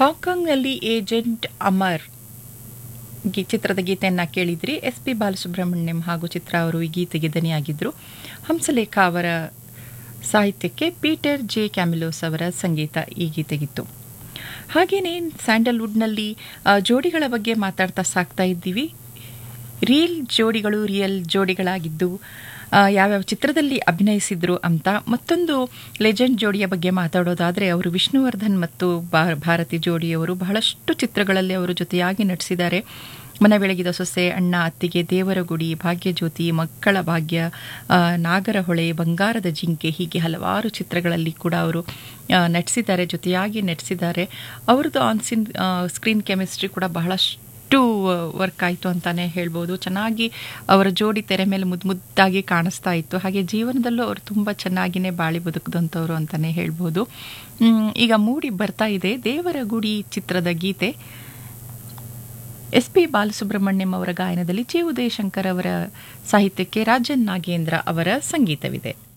ಹಾಂಗ್ಕಾಂಗ್ನಲ್ಲಿ agent Amar ಗಿ ಚಿತ್ರದ ಗೀತೆಯನ್ನು ಕೇಳಿದ್ರಿ ಎಸ್ ಪಿ ಬಾಲಸುಬ್ರಹ್ಮಣ್ಯಂ ಹಾಗೂ ಚಿತ್ರ ಅವರು ಈ ಗೀತೆಗೆ ದನಿಯಾಗಿದ್ದರು ಹಂಸಲೇಖ ಅವರ ಸಾಹಿತ್ಯಕ್ಕೆ ಪೀಟರ್ ಜೆ ಕ್ಯಾಮಿಲೋಸ್ ಅವರ ಸಂಗೀತ ಈ ಗೀತೆಗಿತ್ತು ಹಾಗೆಯೇ ಸ್ಯಾಂಡಲ್ವುಡ್ನಲ್ಲಿ ಆ, ಜೋಡಿಗಳ ಬಗ್ಗೆ ಮಾತಾಡ್ತಾ ಸಾಕ್ತಾ ಇದ್ದೀವಿ ರಿಯಲ್ ಜೋಡಿಗಳು ರಿಯಲ್ ಜೋಡಿಗಳಾಗಿದ್ದು ಆ, ಯಾವ್ಯಾವ ಚಿತ್ರದಲ್ಲಿ ಅಭಿನಯಿಸಿದ್ರು ಅಂತ ಮತ್ತೊಂದು ಲೆಜೆಂಡ್ ಜೋಡಿಯ ಬಗ್ಗೆ ಮಾತಾಡೋದಾದರೆ ಅವರು ವಿಷ್ಣುವರ್ಧನ್ ಮತ್ತು ಭಾ- ಭಾರತಿ ಜೋಡಿಯವರು ಬಹಳಷ್ಟು ಚಿತ್ರಗಳಲ್ಲಿ ಅವರು ಜೊತೆಯಾಗಿ ನಟಿಸಿದ್ದಾರೆ ಮನ ಬೆಳಗಿದ ಸೊಸೆ ಅಣ್ಣ ಅತ್ತಿಗೆ ದೇವರ ಗುಡಿ ಭಾಗ್ಯಜ್ಯೋತಿ ಮಕ್ಕಳ ಭಾಗ್ಯ ಆ, ನಾಗರಹೊಳೆ ಬಂಗಾರದ ಜಿಂಕೆ ಹೀಗೆ ಹಲವಾರು ಚಿತ್ರಗಳಲ್ಲಿ ಕೂಡ ಅವರು ಆ, ನಟಿಸಿದ್ದಾರೆ ಜೊತೆಯಾಗಿ ನಟಿಸಿದ್ದಾರೆ ಅವ್ರದ್ದು ಆನ್ ಸಿನ್ ಸ್ಕ್ರೀನ್ ಕೆಮಿಸ್ಟ್ರಿ ಕೂಡ ಬಹಳಷ್ಟು ವರ್ಕ್ ಆಯಿತು ಅಂತಾನೆ ಹೇಳ್ಬೋದು ಚೆನ್ನಾಗಿ ಅವರ ಜೋಡಿ ತೆರೆ ಮೇಲೆ ಮುದ್ದು ಮುದ್ದಾಗಿ ಕಾಣಿಸ್ತಾ ಇತ್ತು ಹಾಗೆ ಜೀವನದಲ್ಲೂ ಅವರು ತುಂಬ ಚೆನ್ನಾಗಿನೇ ಬಾಳಿ ಬದುಕಿದಂಥವ್ರು ಅಂತಾನೆ ಹೇಳ್ಬೋದು ಮ್, ಈಗ ಮೂಡಿ ಬರ್ತಾ ಇದೆ ದೇವರ ಗುಡಿ ಚಿತ್ರದ ಗೀತೆ ಎಸ್ ಪಿ ಬಾಲಸುಬ್ರಹ್ಮಣ್ಯಂ ಅವರ ಗಾಯನದಲ್ಲಿ ಜಿ ಉದಯಶಂಕರ್ ಅವರ ಸಾಹಿತ್ಯಕ್ಕೆ ರಾಜನ್ ನಾಗೇಂದ್ರ ಅವರ ಸಂಗೀತವಿದೆ